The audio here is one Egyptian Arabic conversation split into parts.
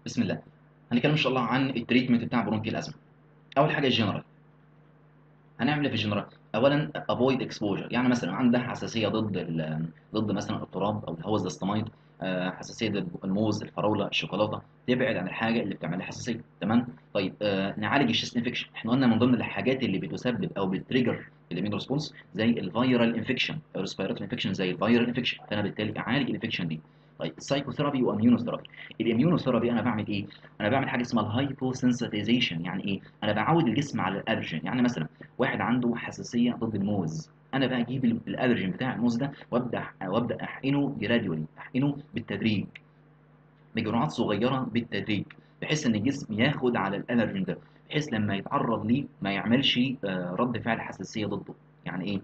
بسم الله هنتكلم ان شاء الله عن التريتمنت بتاع برونكيال ازمه اول حاجه الجنرال هنعمل ايه في الجنرال اولا افويد اكسبوجر يعني مثلا عندها حساسيه ضد ال- ضد مثلا التراب او الهواء الزستمايد آه، حساسيه ضد الموز الفراوله الشوكولاته تبعد عن الحاجه اللي بتعمل لها حساسيه تمام طيب آه نعالج الشيست انفكشن احنا قلنا من ضمن الحاجات اللي بتسبب او بتريجر الامين ريسبونس زي الفيرال انفكشن او ريسبيراتوري انفكشن زي الفيرال انفكشن فانا بالتالي اعالج الانفكشن دي طيب السايكوثيرابي واميونوثيرابي الاميونوثيرابي انا بعمل ايه انا بعمل حاجه اسمها الهايبوسنسيتيزيشن يعني ايه انا بعود الجسم على الالرجين يعني مثلا واحد عنده حساسيه ضد الموز انا بقى اجيب ال- الالرجين بتاع الموز ده وابدا وابدا احقنه جراديولي احقنه بالتدريج بجرعات صغيره بالتدريج بحيث ان الجسم ياخد على الالرجين ده بحيث لما يتعرض ليه ما يعملش آه، رد فعل حساسيه ضده يعني ايه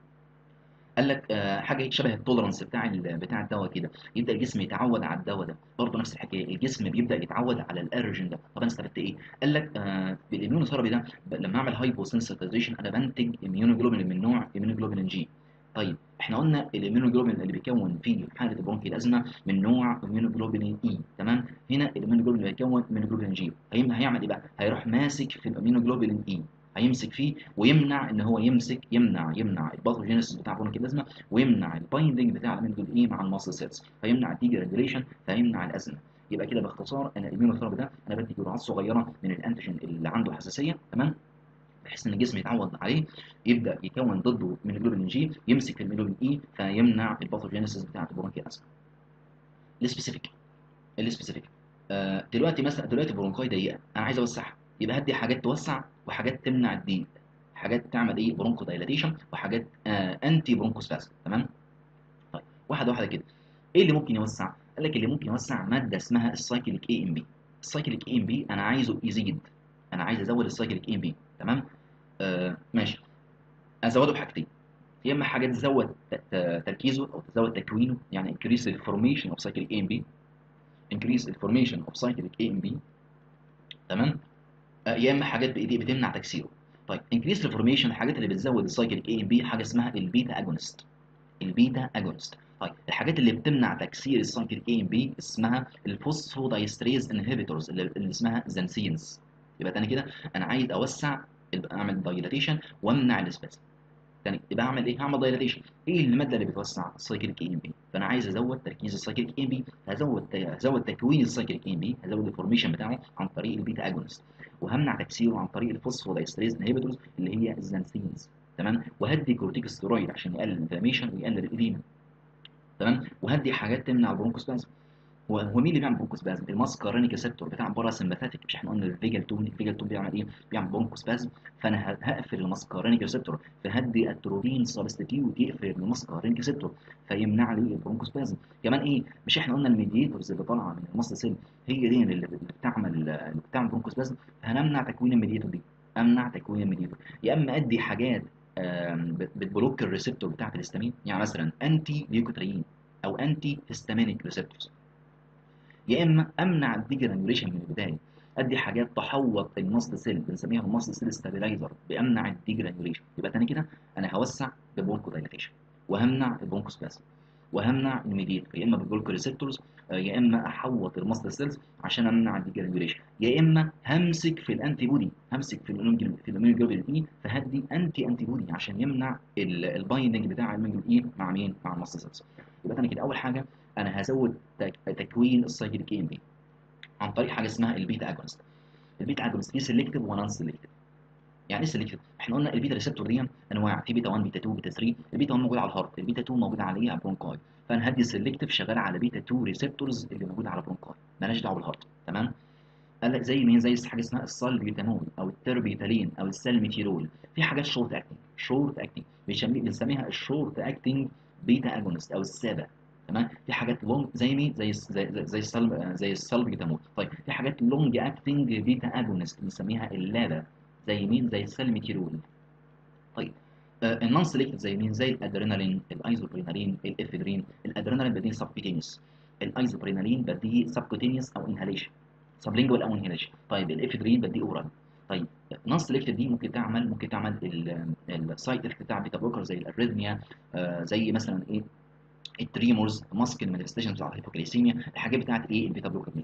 قال لك آه، حاجه شبه التولرنس بتاع ال- بتاع الدواء كده يبدا الجسم يتعود على الدواء ده برضه نفس الحكايه الجسم بيبدا يتعود على الالرجين ده طب انا استفدت ايه قال لك آه بالاميونوثيرابي ده ب- لما اعمل هايبوسنسيتيزيشن انا بنتج اميونوجلوبولين من نوع اميونوجلوبولين جي طيب احنا قلنا الاميونوجلوبولين اللي بيكون في حاله البرونكيال ازمه من نوع اميونوجلوبولين اي تمام هنا الاميونوجلوبولين اللي بيكون اميونوجلوبولين جي هيم- هيعمل ايه بقى هيروح ماسك في الاميونوجلوبولين اي هيمسك فيه ويمنع ان هو يمسك يمنع يمنع الباثوجينيسيس بتاع برونكيال ازمه ويمنع البايندنج بتاع الاميونوجلوبولين اي مع الماسل سيلز فيمنع الدي ريجوليشن فيمنع الازمه يبقى كده باختصار انا الاميونوثيرابي ده انا بدي جرعات صغيره من الانتيجين اللي عنده حساسيه تمام بحيث ان الجسم يتعود عليه يبدا يكون ضده من الجلوبين جي يمسك الميلوبين اي فيمنع الباثوجينيسيس بتاعه البرونكيال ازمه السبيسيفيك السبيسيفيك آه دلوقتي مثلا دلوقتي البرونكاي ضيقه انا عايز اوسعها يبقى هدي حاجات توسع وحاجات تمنع الضيق حاجات تعمل ايه برونكو دايلاتيشن وحاجات آه انتي برونكوسبازم تمام طيب واحده واحده كده ايه اللي ممكن يوسع قال لك اللي ممكن يوسع ماده اسمها السايكليك اي ام بي السايكليك اي ام بي انا عايزه يزيد انا عايز ازود السايكليك اي ام بي تمام آه ماشي ازوده بحاجتين يا اما حاجه تزود ت- ت- تركيزه او تزود تكوينه يعني increase the formation of cyclic AMP increase the formation of cyclic AMP تمام آه، يا اما حاجات بايديه بتمنع تكسيره طيب increase the formation الحاجات اللي بتزود السايكليك AMP حاجه اسمها البيتا اجونست البيتا اجونست طيب الحاجات اللي بتمنع تكسير السايكليك AMP اسمها الفوسفودايستريز انهبيتورز اللي اللي اسمها زنسينز يبقى تاني كده انا عايز اوسع يبقى اعمل دايلاتيشن وامنع الاسباسم تاني يبقى اعمل ايه؟ هعمل دايلاتيشن. ايه الماده اللي بتوسع السايكليك اي ام بي؟ فانا عايز ازود تركيز السايكليك اي ام بي، هزود هزود تكوين السايكليك اي ام بي، هزود الفورميشن بتاعه عن طريق البيتا اجونست وهمنع تكسيره عن طريق الفوسفودايستريز انهبيتورز اللي هي الزنسينز تمام؟ وهدي كورتيكوستيرويد عشان يقلل الانفلاميشن ويقلل الاديمه تمام؟ وهدي حاجات تمنع البرونكوسبازم هو هو مين اللي بيعمل برونكوسبازم؟ الماسكارينيك ريسبتور بتاع باراسمباثيك مش احنا قلنا الفيجال 2 الفيجال 2 بيعمل ايه؟ بيعمل برونكوسبازم فانا ه- هقفل الماسكارينيك ريسبتور فهدي التروبين سبستيتيوت يقفل الماسكارينيك ريسبتور فيمنع لي البرونكوسبازم كمان ايه؟ مش احنا قلنا الميديتورز اللي طالعه من الماست سيل هي دي اللي اللي بتعمل اللي بتعمل برونكوسبازم فهنمنع تكوين الميديتور دي امنع تكوين الميديتور يا اما ادي حاجات آم، بت- بتبلوك الريسبتور بتاعت الهستامين يعني مثلا انتي ليوكوتريين او انتي هيستامينيك ريسبتورز يا اما امنع الديجرانيوليشن من البدايه ادي حاجات تحوط الماست سيل بنسميها الماست سيل ستابيلايزر بامنع الديجرانيوليشن يبقى تاني كده انا هوسع بالبونكو دايلاتيشن وهمنع البونكوسباسم وهمنع الميديتور يا اما بالجلوكو ريسبتورز يا اما احوط الماست سيلز عشان امنع الديجرانيوليشن يا اما همسك في الانتي بودي همسك في الاميونوجلوبين في الاميونوجلوبين اي فهدي انتي انتي بودي عشان يمنع البايندنج بتاع الاميونوجلوبين اي مع مين مع الماست سيلز يبقى تاني كده اول حاجه انا هزود تك- تكوين السايكليك ام بي عن طريق حاجه اسمها البيتا اجونست البيتا اجونست في سيلكتيف ونون سيلكتيف يعني ايه سيلكتيف احنا قلنا البيتا ريسبتور دي انواع في بيتا 1 بيتا 2 بيتا 3 البيتا 1 موجود على الهارت البيتا 2 موجود على ايه على البرونكاي فانا هدي سيلكتيف شغال على بيتا 2 ريسبتورز اللي موجوده على البرونكاي مالهاش دعوه بالهارت تمام قال لك زي مين زي حاجه اسمها السالبيوتامول او التربيتالين او السالميتيرول في حاجات شورت اكتنج شورت اكتنج بنسميها الشورت اكتنج بيتا اجونست او السابا تمام في حاجات لونج زي مين زي زي زي, زي السلب زي السالبيوتامول طيب في حاجات لونج اكتنج بيتا اجونست بنسميها اللابا زي مين زي السالميتيرول طيب آه النون سيلكتيف زي مين زي الادرينالين الايزوبرينالين الافيدرين الادرينالين بديه سبكوتينيوس الايزوبرينالين بديه سبكوتينيوس او انهاليشن سبلينجوال او انهاليشن طيب الافيدرين بديه اورال طيب نون سيلكتيف دي ممكن تعمل ممكن تعمل السايد افكت بتاع بيتا بلوكر زي الاريثميا آه زي مثلا ايه التريمورز ماسك المانيفستيشن بتاع الهيبوكليسيميا الحاجات بتاعت ايه البيتا بلوكر دي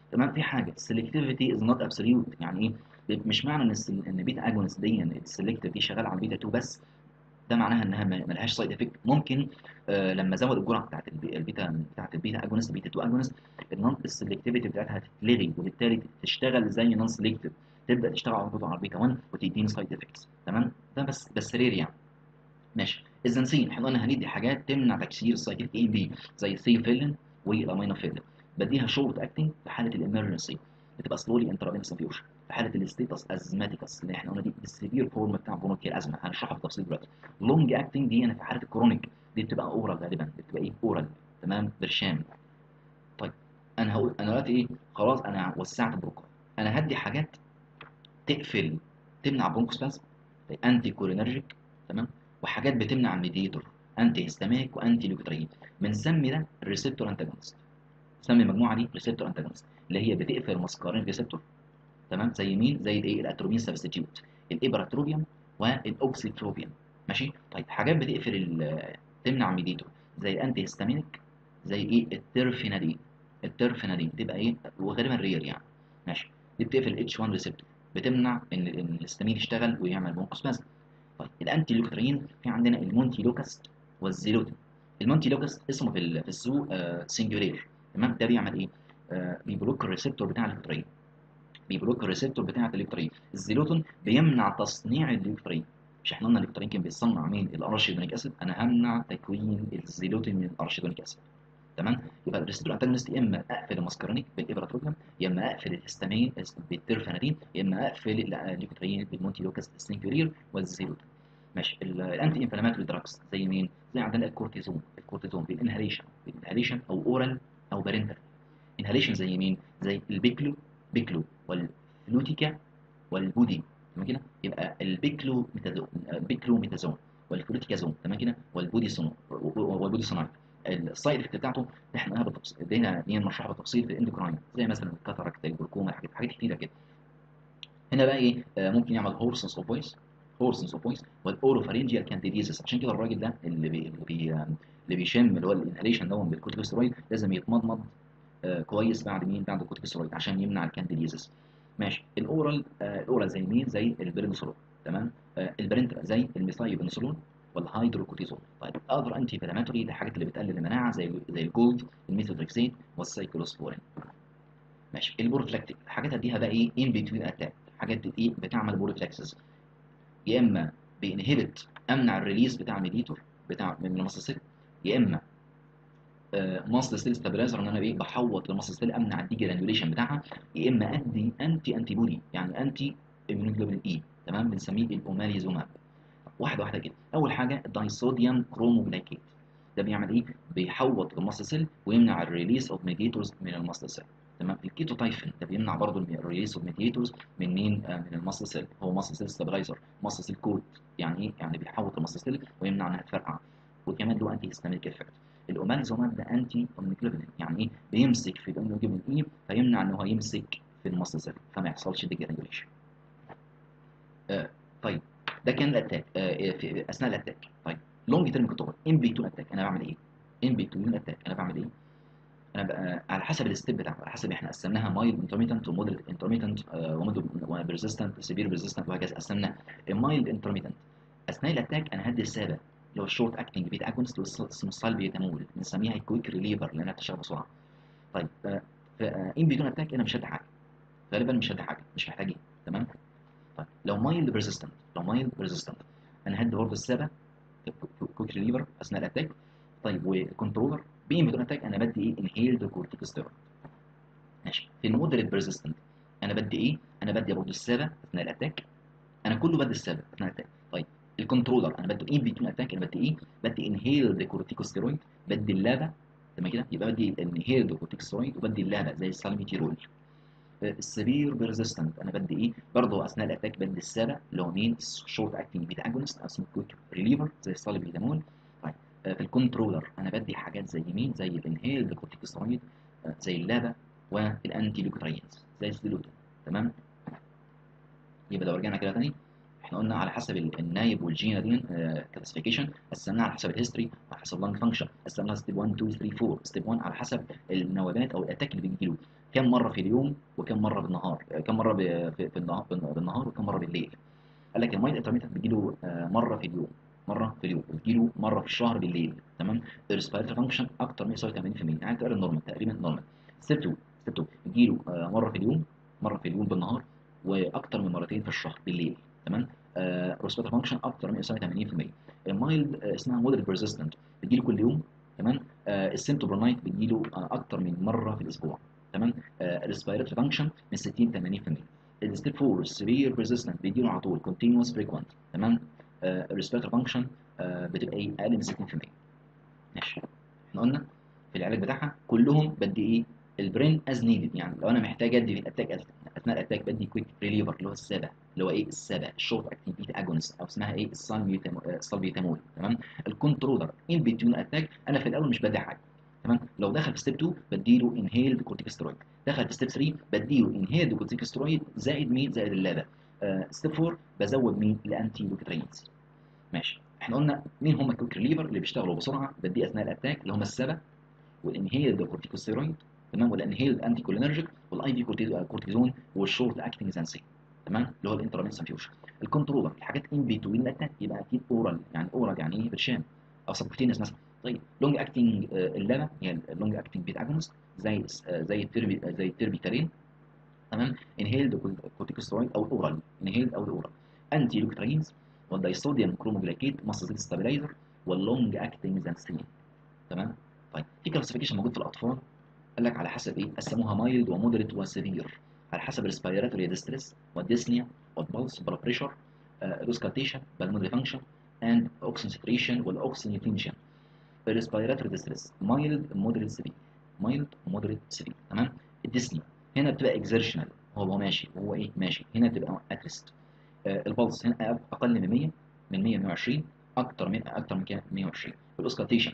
تمام في حاجه السلكتيفيتي از نوت ابسوليوت يعني ايه مش معنى ان السل... ان بيتا اجونست دي السلكتيف دي شغاله على البيتا 2 بس ده معناها انها ما لهاش سايد افكت ممكن آه لما ازود الجرعه بتاعت البي- البيتا بتاعت البيتا اجونست بيتا 2 اجونست النون السلكتيفيتي بتاعتها هتتلغي وبالتالي تشتغل زي نون سلكتيف تبدا تشتغل على طول على البيتا 1 وتديني سايد افكتس تمام ده بس بس رير يعني ماشي الزنسين احنا قلنا هندي حاجات تمنع تكسير السايكل اي بي زي الثيوفيلين والامينوفيلين بديها شورت اكتنج في حاله الامرجنسي بتبقى سلولي انترافينس انفيوجن في حاله الستيتس ازماتيكس اللي احنا قلنا دي السيفير فورم بتاع برونكيال ازمه هنشرحها بالتفصيل دلوقتي لونج اكتنج دي انا في حاله الكرونيك دي بتبقى اورال غالبا بتبقى ايه اورال تمام برشام طيب انا هقول انا دلوقتي ايه خلاص انا وسعت البروكار انا هدي حاجات تقفل تمنع برونكوسبازم انتي كولينرجيك تمام وحاجات بتمنع الميديتور انتي هيستامينيك وانتي ليوكوتريين بنسمي ده الريسبتور انتاجونست نسمي المجموعه دي ريسبتور انتاجونست اللي هي بتقفل مسكرين ريسبتور تمام زي مين زي الايه الاتروبين سبستيتيوت الابراتروبيوم والاوكسيتروبيوم ماشي طيب حاجات بتقفل ال- تمنع الميديتور زي الانتي هيستامينيك زي ايه الترفينادين الترفينادين بتبقى ايه وغالبا رير يعني ماشي دي بتقفل الاتش 1 ريسبتور بتمنع ان ان الهستامين يشتغل ويعمل برونكوسبازم طيب الانتي ليوكوتريين في عندنا المونتي لوكاست والزيلوتين المونتي لوكاست اسمه في ال- في السوق آه سنجولير تمام ده بيعمل ايه آه بيبلوك الريسبتور بتاع الليوكوتريين بيبلوك الريسبتور بتاع الليوكوتريين الزيلوتين بيمنع تصنيع الليوكوتريين مش احنا قلنا الليوكوتريين كان بيتصنع من الارشيدونيك اسيد انا همنع تكوين الزيلوتين من الارشيدونيك اسيد تمام يبقى الريسبتور انتاجونست يا اما اقفل الماسكارينيك بالابراتروبيوم يا اما اقفل الهستامين بالترفانادين يا اما اقفل الليوكوتريين بالمونتي لوكاست السنجولير والزيلوتين ماشي ال- الانتي انفلاماتوري دراجز زي مين؟ زي عندنا الكورتيزون الكورتيزون بالانهاليشن بالانهاليشن او اورال او بارنتال انهاليشن زي مين؟ زي البيكلو بيكلو والفلوتيكا والبودي تمام كده؟ يبقى البيكلو ميتازون البيكلو ميتازون والفلوتيكازون تمام كده؟ والبودي سونو والبودي سونايد السايد افكت بتاعته احنا قلناها بالتفصيل ادينا دي نشرحها بالتفصيل في الاندوكراين زي مثلا الكاتاراكت الجلوكوما حاجات حاجات كتيره كده هنا بقى ايه آه ممكن يعمل هورسنس اوف فويس هورسنس اوف فويس والاوروفارينجيال كانديديزس عشان كده الراجل ده اللي بي اللي, بي اللي بيشم اللي هو الانهاليشن ده بالكورتيكوستيرويد لازم يتمضمض آه كويس بعد مين بعد الكورتيكوستيرويد عشان يمنع الكانديديزس ماشي الاورال آه الاورال زي مين زي البرينسولون تمام آه البرنترا زي الميثايوبنسولون والهيدروكورتيزون طيب اقدر انتي انفلاماتوري دي الحاجات اللي بتقلل المناعه زي زي الجولد الميثودريكسيت والسايكلوسبورين ماشي البروفلاكتيك الحاجات اديها بقى ايه ان بتوين اتاك الحاجات دي ايه بتعمل بروفلاكسس يا اما بينهبت امنع الريليز بتاع الميديتور بتاع من المصاصيل يا اما ماست سيل ستابلايزر ان انا ايه بحوط المصاصيل امنع الديجرانيوليشن بتاعها يا اما ادي انتي انتي بودي يعني انتي اميونوجلوبولين اي تمام بنسميه الاوماليزوماب واحده واحده كده اول حاجه الدايصوديوم كروموجلايكيت ده بيعمل ايه بيحوط الماست سيل ويمنع الريليس اوف ميديتورز من الماست سيل تمام الكيتوتايفين ده بيمنع برضه الريليس اوف ميديتورز من مين آه من الماست سيل هو ماست سيل ستابلايزر ماست سيل كود يعني ايه يعني بيحوط الماست سيل ويمنع انها تفرقع وكمان له انتي هيستامينيك افكت الاوماليزوماب ده انتي اومنيجلوبولين يعني ايه بيمسك في الاومنيجلوبولين اي فيمنع ان هو يمسك في الماست سيل فما يحصلش ديجرانيوليشن آه طيب ده كان الاتاك آه في اثناء الاتاك طيب لونج تيرم كنترول ام بي 2 اتاك انا بعمل ايه ام بي 2 اتاك انا بعمل ايه انا بقى على حسب الستيب بتاعه على حسب احنا قسمناها مايلد انترميتنت ومودريت انترميتنت وبرزيستنت سيفير ريزيستنت وهكذا قسمناها المايلد انترميتنت اثناء الاتاك انا هدي السابع اللي هو الشورت اكتنج بيت اجونست اسمه السالبيتامول بنسميها كويك ريليفر لانها بتشتغل بسرعه طيب ان بدون اتاك انا مش هدي حاجه غالبا مش هدي حاجه مش محتاجين تمام طيب لو مايلد ريزيستنت لو مايلد ريزيستنت انا هدي برضه السابع كويك ريليفر اثناء الاتاك طيب وكنترولر بين بدون اتاك انا بدي ايه انهيلد كورتيكوستيرويد ماشي في المودريت بيرزيستنت انا بدي ايه انا بدي برضه السابع اثناء الاتاك انا كله بدي السابع اثناء الاتاك طيب الكنترولر انا بدي ايه بيتون اتاك انا بدي ايه بدي انهيلد كورتيكوستيرويد بدي اللابا تمام كده يبقى بدي انهيلد كورتيكوستيرويد وبدي اللابا زي السالميتيرول السبير بيرزيستنت انا بدي ايه برضه اثناء الاتاك بدي السابع اللي هو مين شورت اكتنج بيتا اجونست اسمه كويك ريليفر زي السالبيتامول طيب في الكنترولر انا بدي حاجات زي مين زي الانهيلد كورتيكوستيرويد زي اللابا والانتي ليوكوترينز زي السيلوتين تمام يبقى لو رجعنا كده تاني احنا قلنا على حسب ال- النايب والجينا دي كلاسيفيكيشن قسمناها على حسب الهيستوري على حسب اللانج فانكشن قسمناها ستيب 1 2 3 4 ستيب 1 على حسب النوبات او الاتاك اللي بيجي له كم مره في اليوم وكم مره بالنهار آه، كم مره ب- في في النهار بالنهار وكم مره بالليل قال لك المايند انترميتنت بيجي له آه، مره في اليوم مره في اليوم بتجي له مره في الشهر بالليل تمام الريسبيرتوري فانكشن اكتر من يساوي 80% يعني تقريبا نورمال تقريبا نورمال ستيب 2 ستيب 2 بيجي له آه، مره في اليوم مره في اليوم بالنهار واكتر من مرتين في الشهر بالليل تمام الريسبيرتوري فانكشن اكتر من يساوي 80% المايلد آه، اسمها مودريت بيرسيستنت بتجي له كل يوم تمام السيمتوم نايت بتجي له اكتر من مره في الاسبوع تمام الريسبيرتوري فانكشن من 60 80% الستيب 4 سيفير ريزيستنت بيجي له على طول كونتينوس فريكوينت تمام الريسبيرتوري فانكشن بتبقى ايه اقل من 60% ماشي احنا قلنا في العلاج بتاعها كلهم بدي ايه البرين از نيدد يعني لو انا محتاج ادي في الاتاك اثناء الاتاك بدي كويك ريليفر اللي هو السابع اللي هو ايه السابع الشورت اكتنج بيتا اجونست او اسمها ايه السالبيوتامول تمام الكنترولر ان بتوين اتاك انا في الاول مش بدي حاجه تمام لو دخل في ستيب 2 بديله انهيلد كورتيكوسترويد دخل في ستيب 3 بديله انهيلد كورتيكوسترويد زائد مين زائد اللابا آه ستيب 4 بزود مين الانتي لوكترينز ماشي احنا قلنا مين هم الكويك ريليفر اللي بيشتغلوا بسرعه بدي اثناء الاتاك اللي هم السبا والانهيلد كورتيكوستيرويد تمام والانهيلد انتي كولينرجيك والاي في كورتيزون والشورت اكتنج زانسين تمام اللي هو الانترافينس انفيوجن الكنترولر الحاجات ان بتوين الاتاك يبقى اكيد اورال يعني اورال يعني ايه برشام او سبكوتينس مثلا طيب لونج اكتنج اللبا هي اللونج اكتنج بيت اجونست زي آه، زي التربي زي التربيتالين تمام انهيلد كورتيكوسترويد او اورال انهيلد او اورال انتي لوكترينز والدايصوديوم كروموجلايكيت ماسل ستابلايزر واللونج اكتنج زانسين تمام طيب في كلاسيفيكيشن موجود في الاطفال قال لك على حسب ايه قسموها مايلد ومودريت وسيفير على حسب الريسبيراتوري ديستريس والديسنيا والبلس بلاد بريشر روسكالتيشن بالمودري فانكشن اند اوكسين سكريشن والاوكسين تنشن الريسبيراتوري ديستريس مايلد مودريت سيفير مايلد مودريت سيفير تمام الديسنيا هنا بتبقى اكزertional هو هو ماشي هو ايه ماشي هنا بتبقى اترست آه البلس هنا اقل من 100 من 100 120 اكتر من اكتر من كام 120 والاوسكالتيشن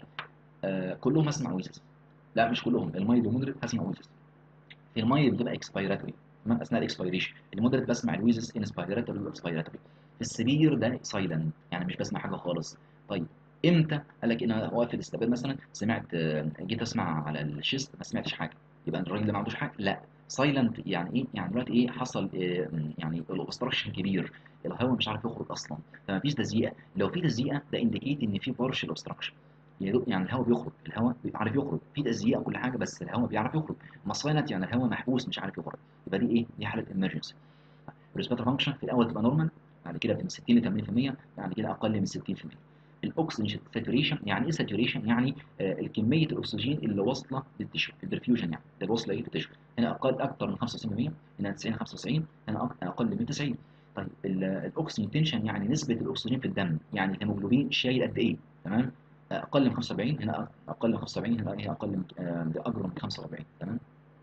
آه كلهم هسمع ويزز لا مش كلهم المايلد ومودريت هسمع ويزز في المايلد بتبقى اكسبيراتوري تمام اثناء الاكسبيريشن المودريت بسمع الويزز انسبيراتوري واكسبيراتوري في السبير ده سايلنت يعني مش بسمع حاجه خالص طيب امتى قال لك انا واقف في الاستقبال مثلا سمعت آه، جيت اسمع على الشيست ما سمعتش حاجه يبقى الراجل ده ما عندوش حاجه لا سايلنت يعني ايه يعني دلوقتي ايه حصل آه، يعني الاوبستراكشن كبير الهواء مش عارف يخرج اصلا فما فيش تزييقه لو في تزييقه ده انديكيت ان في بارشل اوبستراكشن يعني الهواء بيخرج الهواء بيعرف يخرج في تزييقه كل حاجه بس الهواء بيعرف يخرج ما سايلنت يعني الهواء محبوس مش عارف يخرج يبقى دي ايه دي حاله emergency الريسبيرتور فانكشن في الاول تبقى نورمال بعد كده من 60 ل 80% بعد كده اقل من 60% الاكسجين ساتوريشن يعني ايه ساتوريشن يعني آه كميه الاكسجين اللي واصله للتشو البرفيوجن يعني اللي واصله ايه للتشو هنا اقل اكتر من 95% هنا 90 95 هنا أق- اقل من 90 طيب ال- الاكسجين تنشن يعني نسبه الاكسجين في الدم يعني الهيموجلوبين شايل قد ايه تمام آه، اقل من 75 هنا اقل من 75 هنا هي اقل من آه، ده اكبر من 45 تمام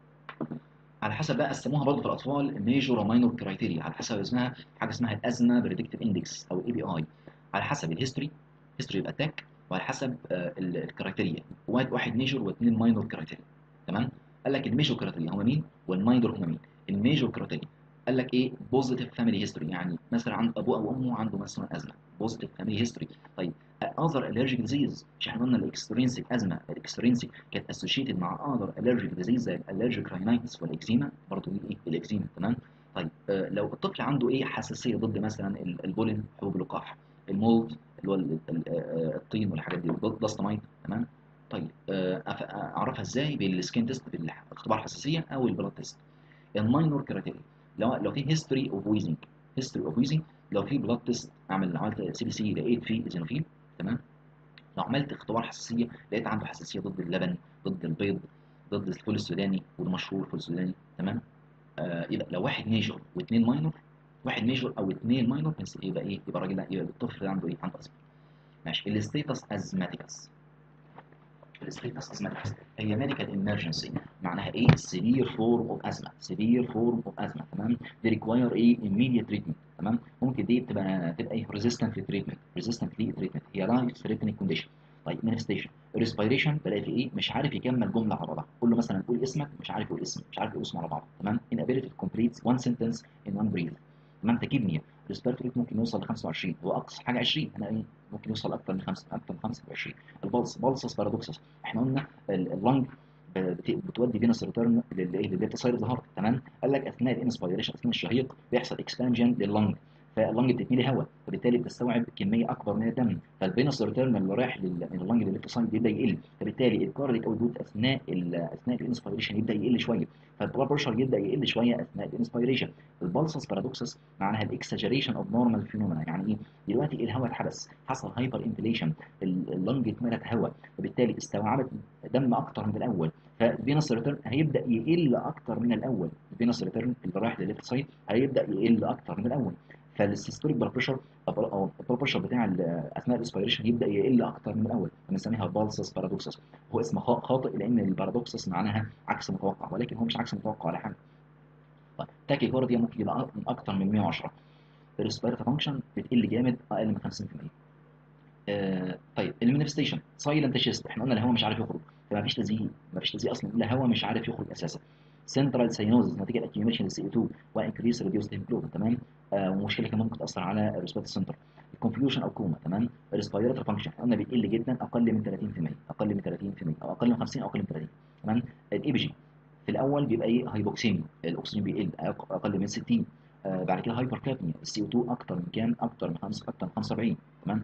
على حسب بقى قسموها برضه في الاطفال ميجور وماينور كرايتيريا على حسب اسمها حاجه اسمها الازمه بريدكتيف اندكس او اي بي اي على حسب الهيستوري هيستوري الاتاك وعلى حسب آه، ال- الكرايتيريا واحد واحد ميجور واثنين ماينور كرايتيريا تمام قال لك الميجور كرايتيريا هم مين والماينور هم مين الميجور كرايتيريا قال لك ايه بوزيتيف فاميلي هيستوري يعني مثلا عند ابوه او امه عنده مثلا ازمه بوزيتيف فاميلي هيستوري طيب اذر الرجيك ديزيز مش احنا قلنا الاكسترينسيك ازمه الاكسترينسيك كانت اسوشيتد مع اذر الرجيك ديزيز زي الالرجيك راينايتس والاكزيما برضه دي ايه الاكزيما تمام طيب آه لو الطفل عنده ايه حساسيه ضد مثلا ال- البولين حبوب اللقاح المولد اللي هو ال- ال- آه، الطين والحاجات دي داست مايت تمام طيب آه، أف- اعرفها ازاي بالسكين تيست بالاختبار حساسيه او البلاد تيست الماينور كرايتيريا لو لو في هيستوري اوف ويزنج هيستوري اوف ويزنج لو في بلاد تيست اعمل عملت سي بي سي لقيت فيه ايزينوفيل تمام لو عملت اختبار حساسيه لقيت عنده حساسيه ضد اللبن ضد البيض ضد الفول السوداني وده مشهور الفول السوداني تمام آه يبقى لو واحد ميجور واثنين ماينور واحد ميجور او اثنين ماينور بس يبقى ايه يبقى الراجل ده يبقى الطفل ده عنده ايه عنده ازمه ماشي الستيتس ازماتيكس الستيتس ازماتيكس هي ميديكال ايمرجنسي معناها ايه سيفير فورم اوف ازمه سيفير فورم اوف ازمه تمام دي ريكواير ايه immediate تريتمنت تمام ممكن دي بتبقى تبقى ايه ريزيستنت للتريتمنت ريزيستنت للتريتمنت هي لايف ثريتنينج كونديشن طيب مانيفستيشن ريسبيريشن بلاقي في ايه مش عارف يكمل جمله على بعضها قول له مثلا قول اسمك مش عارف يقول اسم مش عارف يقول اسمه على بعضه تمام inability to complete one sentence in one breath تمام تكيبنيا الريسبيرتوري ممكن يوصل ل 25 هو اقصى حاجه 20 انا ايه ممكن يوصل اكتر من 5 اكتر من 25 البلس بلسس بارادوكسس احنا قلنا ال- اللنج بت- بتودي فينوس ريتيرن للايه للدلتا سايد اوف ذا هارت تمام قال لك اثناء الانسبيريشن اثناء الشهيق بيحصل اكسبانجن لللنج فاللنج بتتملي هواء وبالتالي بتستوعب كميه اكبر من الدم فالفينوس ريتيرن اللي رايح لل- من اللنج للليفت سايد بيبدا يقل فبالتالي الكارديك اوتبوت اثناء ال اثناء الانسبيريشن يبدا يقل شويه فالبلاد بريشر يبدا يقل شويه اثناء الانسبيريشن البلسس بارادوكسس معناها الاكسجريشن اوف نورمال فينومينا يعني ايه دلوقتي الهواء اتحبس حصل هايبر انفليشن اللنج اتملت هواء وبالتالي استوعبت دم اكتر من الاول فالفينوس ريتيرن هيبدا يقل اكتر من الاول الفينوس ريتيرن اللي رايح للليفت سايد هيبدا يقل اكتر من الاول فالسيستوليك بلاد بريشر او البلاد بريشر بتاع ال- اثناء الاسبيريشن يبدا يقل اكتر من الاول بنسميها بالسس بارادوكسس هو اسم خا- خاطئ لان البارادوكسس معناها عكس متوقع ولكن هو مش عكس متوقع ولا حاجه طيب تاكي كارديا ممكن يبقى أ- من اكتر من 110 الريسبيرتي فانكشن بتقل جامد اقل من 50% آه طيب المانيفستيشن سايلنت شيست احنا قلنا الهواء مش عارف يخرج فما فيش تزييق ما فيش تزييق اصلا الهواء مش عارف يخرج اساسا سنترال ساينوزز نتيجه اكيوميشن للسي 2 وانكريس ريديوس هيموجلوبين تمام آه ومشكله كمان ممكن تاثر على الريسبيرتي سنتر الكونفيوجن او كوما تمام الريسبيرتي فانكشن قلنا بيقل جدا اقل من 30% اقل من 30% او اقل من 50 او اقل من 30 تمام الاي بي جي في الاول بيبقى ايه هايبوكسيميا الاكسجين بيقل أق- اقل من 60 آه بعد كده هايبر كابنيا السي 2 اكتر من كام اكتر من 5 اكتر من 75 تمام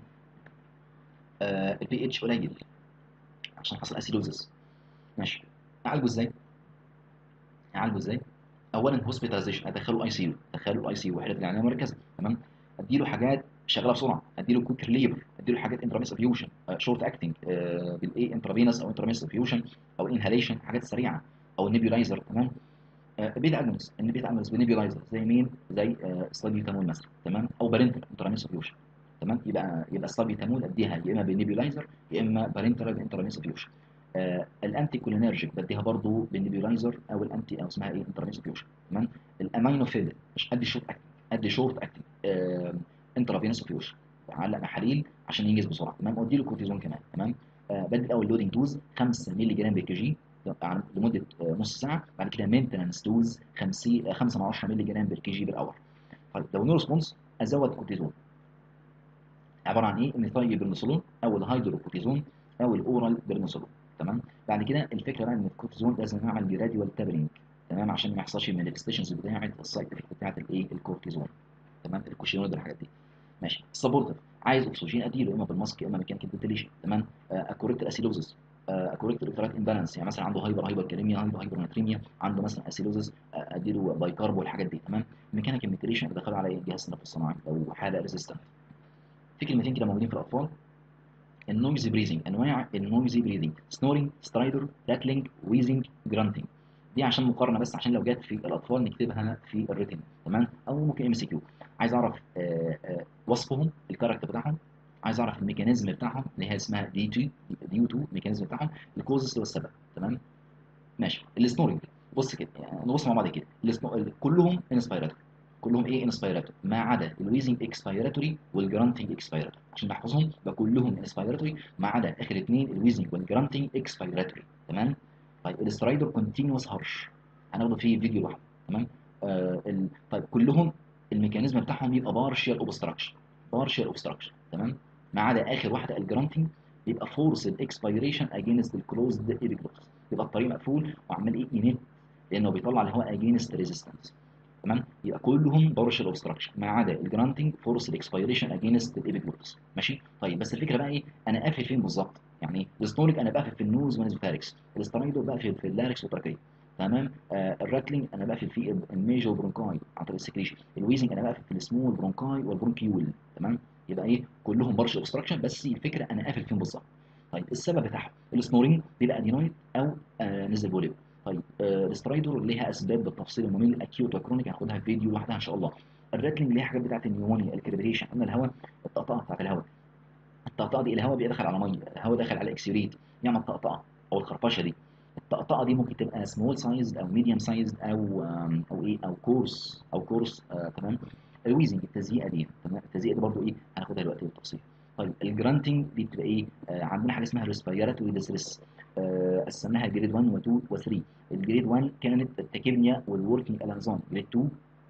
آه البي اتش قليل عشان حصل اسيدوزس ماشي اعالجه ازاي اعالجه ازاي اولا هوسبيتاليزيشن ادخله اي سي يو ادخله اي سي يو وحده العنايه المركزه تمام اديله حاجات شغاله بسرعه اديله كويك ريليفر اديله حاجات انتراميس فيوشن شورت اكتنج بالاي انترافينس او انتراميس فيوشن او انهاليشن حاجات سريعه او نيبيولايزر تمام آه، بيتا اجونست البيتا اجونست بنيبيولايزر زي مين زي آه، سلابيوتامول مثلا تمام او بارنتال انتراميس فيوشن تمام يبقى يبقى السلابيوتامول اديها يا اما بنيبيولايزر يا اما بارنتال انتراميس فيوشن آه الانتي كولينرجيك بديها برضو بالنيبيولايزر او الانتي او اسمها ايه انتراميس فيوشن تمام الامينوفيد مش ادي شورت اكتنج ادي شورت اكتنج آه انترافينوس فيوشن علق محاليل عشان ينجز بسرعه تمام وادي له كورتيزون كمان تمام آه بدي الاول لودنج دوز 5 مللي جرام بير كي جي لمده آه نص ساعه بعد كده مينتنس دوز 5 5 من 10 مللي جرام بير كي جي بير اور طيب لو نو ريسبونس ازود كورتيزون عباره عن ايه؟ الميثايل برنسولون او الهيدروكورتيزون او الاورال برنسولون تمام بعد كده الفكره بقى ان الكورتيزون لازم نعمل جراديوال تابرينج تمام عشان ما يحصلش المانيفستيشنز بتاعه السايد افكت بتاعه الايه الكورتيزون تمام الكوشينول والحاجات دي ماشي السبورتيف عايز اكسجين اديله اما بالماسك يا اما ميكانيكال فنتيليشن تمام اكوريكت اسيدوزس اكوريكت الكترات امبالانس يعني مثلا عنده هايبر هايبر كاليميا عنده هايبر ناتريميا عنده مثلا اسيدوزس اديله بايكارب والحاجات دي تمام ميكانيكال فنتيليشن بدخله على جهاز التنفس الصناعي لو حاله ريزيستنت في كلمتين كده موجودين في الاطفال النويزي بريزنج انواع النويزي بريزنج سنورينج سترايدر راتلينج ويزنج جرانتنج دي عشان مقارنه بس عشان لو جت في الاطفال نكتبها في الريتن تمام او ممكن ام سي كيو عايز اعرف آآ آآ وصفهم الكاركتر بتاعهم عايز اعرف الميكانيزم بتاعهم اللي هي اسمها دي تي دي يو 2 الميكانيزم بتاعهم الكوزس اللي هو السبب تمام ماشي السنورنج بص كده يعني نبص مع بعض كده السنو... كلهم انسبيراتوري كلهم ايه انسبيراتوري ما عدا الويزنج اكسبيراتوري والجرانتنج اكسبيراتوري عشان نحفظهم يبقى كلهم انسبيراتوري ما عدا اخر اثنين الويزنج والجرانتنج اكسبيراتوري تمام طيب السترايدر كونتينوس هارش هناخده في فيديو لوحده تمام آه ال... طيب كلهم الميكانيزم بتاعهم يبقى بارشال اوبستراكشن بارشال اوبستراكشن تمام ما عدا اخر واحده الجرانتنج يبقى فورس الاكسبيريشن اجينست الكلوزد ايبيجلوس يبقى الطريق مقفول وعمال ايه ينت لانه بيطلع الهواء اجينست ريزيستنس تمام يبقى كلهم بارشال اوبستراكشن ما عدا الجرانتنج فورس الاكسبيريشن اجينست الايبيجلوس ماشي طيب بس الفكره بقى ايه انا قافل فين بالظبط يعني الستونيك انا بقفل في النوز والنزوفاركس الاسترايدو بقفل في اللاركس والتراكيه تمام آه الراتلينج انا بقفل في الميجو برونكاي عن طريق السكريشن الويزنج انا بقفل في السمول برونكاي والبرونكيول تمام يبقى ايه كلهم بارشال اوبستراكشن بس الفكره انا قافل فين بالظبط طيب السبب بتاعهم السنورينج بيبقى ادينويد او آه نزل فوليو طيب آه السترايدور ليها اسباب بالتفصيل الممل اكيوت وكرونيك هناخدها في فيديو لوحدها ان شاء الله الراتلينج ليها حاجات بتاعت النيومونيا الكريبريشن قلنا الهواء الطقطقه بتاعت الهواء الطقطقه دي الهواء بيدخل على ميه الهواء داخل على اكسيوريت يعمل طقطقه او الخرفشه دي الطقطقه دي ممكن تبقى سمول سايز او ميديوم سايز او او ايه او كورس او كورس آه تمام الويزنج التزييقه دي تمام التزييقه دي برضو ايه هناخدها دلوقتي بالتفصيل طيب الجرانتنج دي بتبقى ايه آه عندنا حاجه اسمها ريسبيراتوري ديستريس آه قسمناها جريد 1 و2 و3 الجريد 1 كانت التكيبنيا والوركينج الانزون جريد 2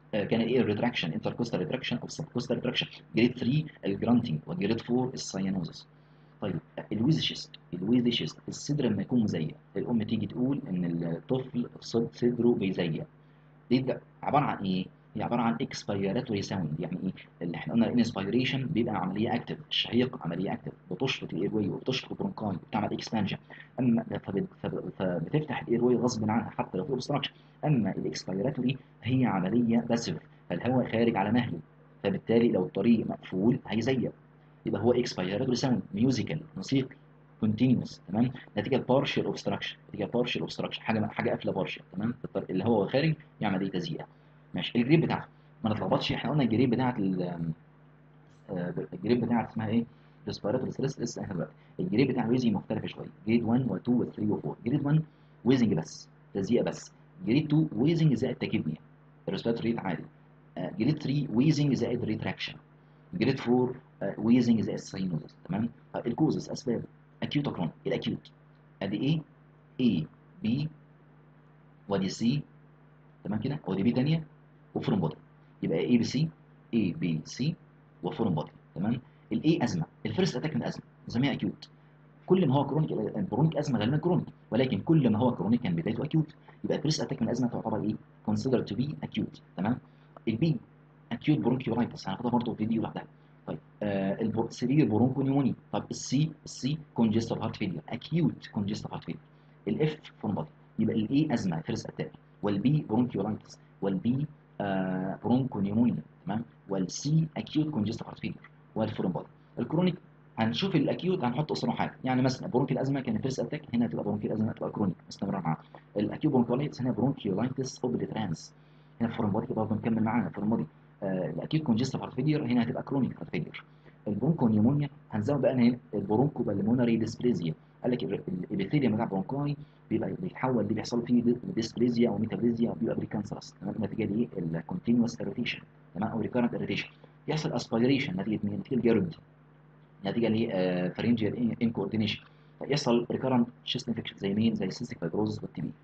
آه، كان ايه الريتراكشن انتركوستال ريتراكشن او سبكوستال ريتراكشن جريد 3 الجرانتنج وجريد 4 الساينوزس طيب الويز شيست الويز شيست الصدر لما يكون مزيق الام تيجي تقول ان الطفل صد- صدره بيزيق دي ده عباره عن ايه؟ هي عباره عن اكسبيراتوري ساوند يعني ايه؟ اللي احنا قلنا الانسبيريشن بيبقى عمليه اكتف الشهيق عمليه اكتف بتشفط الايرواي وبتشفط البرونكاي بتعمل اكسبانجن اما فبت- فب- فبتفتح الايرواي غصب عنها حتى لو في اوبستراكشن اما الاكسبيراتوري هي عمليه باسيف فالهواء خارج على مهله فبالتالي لو الطريق مقفول هيزيق يبقى هو اكسبيراتوري ساوند ميوزيكال موسيقي كونتينوس تمام نتيجه بارشل اوبستراكشن نتيجه بارشل اوبستراكشن حاجه حاجه قافله بارشل تمام الطريق اللي هو خارج يعمل ايه تزييق ماشي الجريد بتاعته ما نتلخبطش احنا قلنا الجريد بتاعت ال- آه، الجريد بتاعت اسمها ايه؟ ريسبيراتوري ستريس لسه احنا دلوقتي الجريد بتاع الويزنج مختلفه شويه جريد 1 و2 و3 و4 جريد 1 ويزنج بس تزييق بس جريد 2 ويزنج زائد تكيبنيا الريسبيراتوري ريت عالي آه، جريد 3 ويزنج زائد ريتراكشن جريد 4 ويزنج زائد ساينوزس تمام طيب الكوزز اسباب اكيوت كرونيك الاكيوت ادي ايه اي بي ودي سي تمام كده ودي بي ثانيه وفورم بودي يبقى اي بي سي اي بي سي وفورم بودي تمام الاي ازمه الفيرست اتاك من ازمه نسميها اكيوت كل ما هو كرونيك البرونيك ازمه غالبا كرونيك ولكن كل ما هو كرونيك كان بدايته اكيوت يبقى الفيرست اتاك من ازمه تعتبر ايه كونسيدر تو بي اكيوت تمام البي اكيوت برونكيولايتس هناخدها برضه في فيديو لوحدها طيب آه السرير برونكونيموني طب السي السي كونجستيف هارت فيلير اكيوت كونجستيف هارت فيلير الاف فورم بودي يبقى الاي ازمه فيرست اتاك والبي برونكيولايتس والبي آه برونكونيمونيا تمام والسي اكيوت كونجستيف هارت فيلير والفورم بودي الكرونيك هنشوف الاكيوت هنحط قصاده حاجه يعني مثلا برونكيال ازمه كان فيرست اتاك هنا هتبقى برونكيال ازمه هتبقى كرونيك مستمره معاها الاكيوت برونكولايتس هنا برونكيولايتس اوبليترانس هنا فورم بودي برضه مكمل معانا فورم بودي آه الاكيوت كونجستيف هارت فيلير هنا هتبقى كرونيك هارت فيلير البرونكونيمونيا هنزود بقى هنا البرونكو بالمونري ديسبليزيا قال لك الابيثيليوم بتاع البرونكاي بيبقى بيتحول دي بيحصل فيه ديسبليزيا او ميتابليزيا او بيبقى بريكانسرس تمام نتيجه دي الكونتينوس اريتيشن تمام او ريكارنت اريتيشن يحصل اسبيريشن نتيجه مين؟ نتيجه الجيرد نتيجه لفرنجيال انكوردينيشن يحصل ريكارنت شيست انفكشن زي مين؟ زي السيستيك فايبروزس والتي بي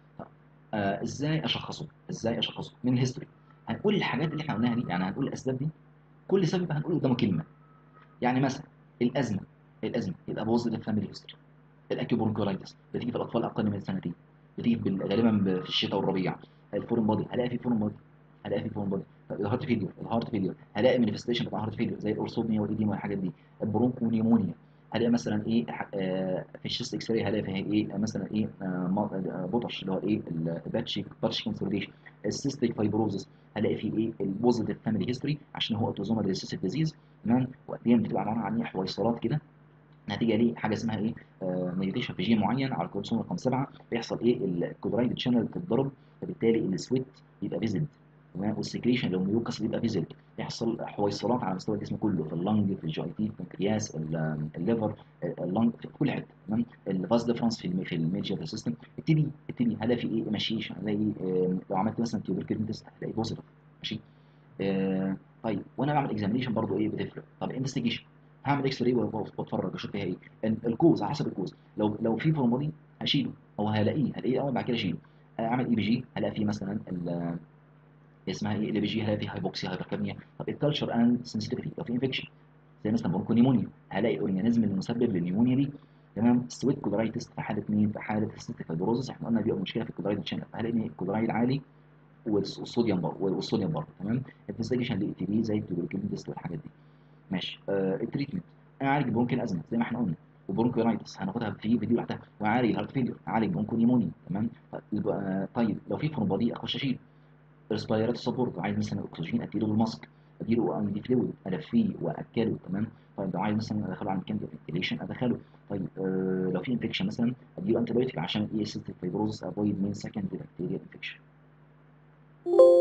آه ازاي اشخصه؟ ازاي اشخصه؟ من الهيستوري هنقول الحاجات اللي احنا قلناها دي يعني هنقول الاسباب دي كل سبب هنقول قدامه كلمه يعني مثلا الازمه الازمه يبقى بوزيتيف فاميلي هيستوري الاكيوبرونكولايتس بتيجي في الاطفال اقل من سنتين بتيجي بال- غالبا في الشتاء والربيع الفورم بودي هلاقي في فورم بودي هلاقي في فورم بودي طب الهارت فيلير الهارت فيلير هلاقي مانيفستيشن بتاع الهارت فيلير زي الاورثوبنيا والايديما والحاجات دي البرونكونيمونيا هلاقي مثلا ايه ح- آه، في الشيست اكس راي هلاقي فيها ايه مثلا ايه آه، ما- آه، بوتش اللي هو ايه الباتشي باتشي كونسوليديشن السيستيك فايبروزس هلاقي فيه ايه البوزيتيف فاميلي هيستوري عشان هو اوتوزومال ريسيسيف ديزيز تمام ودي بتبقى عباره عن ايه حويصلات كده نتيجه ليه حاجه اسمها ايه ميوتيشن في جين معين على الكروموسوم رقم 7 بيحصل ايه الكوبرايد شانل بتتضرب فبالتالي السويت يبقى فيزد تمام والسكريشن لو ميوكس بيبقى فيزد يحصل حويصلات على مستوى الجسم كله في اللنج في الجي اي تي في البنكرياس ال- الليفر اللنج في كل حته تمام الفاز ديفرنس في الم- في الميجر سيستم التي بي التي بي هلاقي في ايه ماشيش هلاقي آه، لو عملت مثلا تيوبركلين تيست هلاقي بوزيتيف ماشي آه، طيب وانا بعمل اكزامينيشن برضو ايه بتفرق طب انفستيجيشن هعمل اكس راي واتفرج اشوف فيها ايه ال- الكوز على حسب الكوز لو لو في فورمالين هشيله او هلاقيه هلاقيه اول بعد كده اشيله اعمل اي بي جي هلاقي فيه مثلا ال- اسمها ايه الاي بي جي هلاقي فيه هايبوكسيا هايبركابنيا طب الكالتشر اند سنسيتيفيتي لو في انفكشن زي مثلا برونكونيمونيا هلاقي الاورجانيزم المسبب للنيمونيا دي تمام سويت كودرايتس في حاله مين في حاله السيستيك فايبروزس احنا قلنا بيبقى مشكله في الكودرايت شانل هلاقي ان الكودرايت عالي والصوديوم برضه والصوديوم برضه تمام انفستيجيشن للاي تي بي زي التوبركلين تيست والحاجات دي ماشي آه التريتمنت اعالج برونكيال ازمه زي ما احنا قلنا وبرونكيولايتس هناخدها في فيديو لوحدها واعالج الهارت فيلير اعالج برونكونيمونيا تمام طيب, آه طيب لو في فرومبادي اخش اشيل ريسبيرات سبورت عايز مثلا اكسجين اديله بالماسك اديله اي دي فلويد الفيه واكله تمام طيب لو عايز مثلا ادخله عند كانديد فنتيليشن ادخله طيب آه لو في انفكشن مثلا اديله انتي بايوتيك عشان ايه سيستيك فايبروزس افويد مين سكند بكتيريا انفكشن